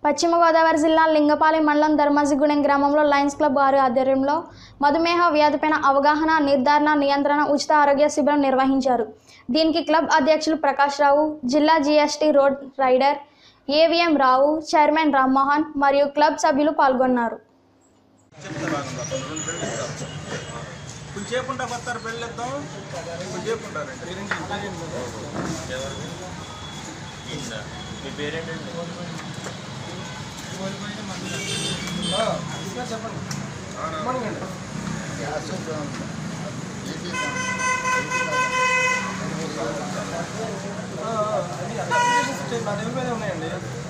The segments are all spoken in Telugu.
పశ్చిమ గోదావరి జిల్లా లింగపాలి మండలం ధర్మాజిగూడెం గ్రామంలో లయన్స్ క్లబ్ వారి ఆధ్వర్యంలో మధుమేహ వ్యాధిపైన అవగాహన నిర్ధారణ నియంత్రణ ఉచిత ఆరోగ్య శిబిరం నిర్వహించారు దీనికి క్లబ్ అధ్యక్షులు ప్రకాష్ రావు జిల్లా GST road rider AVM Rao chairman Rammohan మరియు క్లబ్ సభ్యులు పాల్గొన్నారు కొంచెంసేపు ఉంటా వస్తారు పెళ్ళిద్దాం కొంచెంసేపు ఉంటారండి మీ పేరేంటండి నా దగ్గర మీద ఉన్నాయండి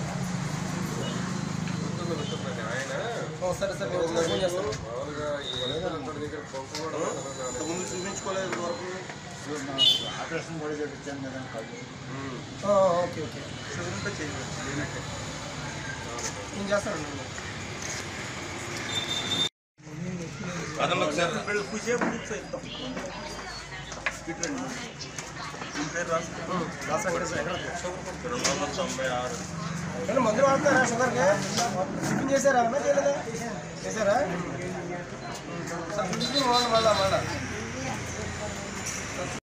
సరే సరే నేను ఫోన్ చేస్తాను ముందు చూపించుకోలేదు వరకు ఆపరేషన్ కూడా చేయించాను కదా కళ్ళు ఓకే ఓకే షుగర్ ఉంటే చేయవచ్చు లేనట్టే నేను చేస్తాను అదన్న ఒకసారి వీళ్ళు కూసేపు కూర్చోయిస్తాం ఇట్రండి మీ పేరు రాసుకో రాసాక రెండు వందల తొంభై ఆరు ఏమన్నా మందులు వాడుతున్నారా షుగర్కి టిఫిన్ చేశారా అన్న చేయలేదా చేశారా టిఫిన్ మళ్ళా మళ్ళా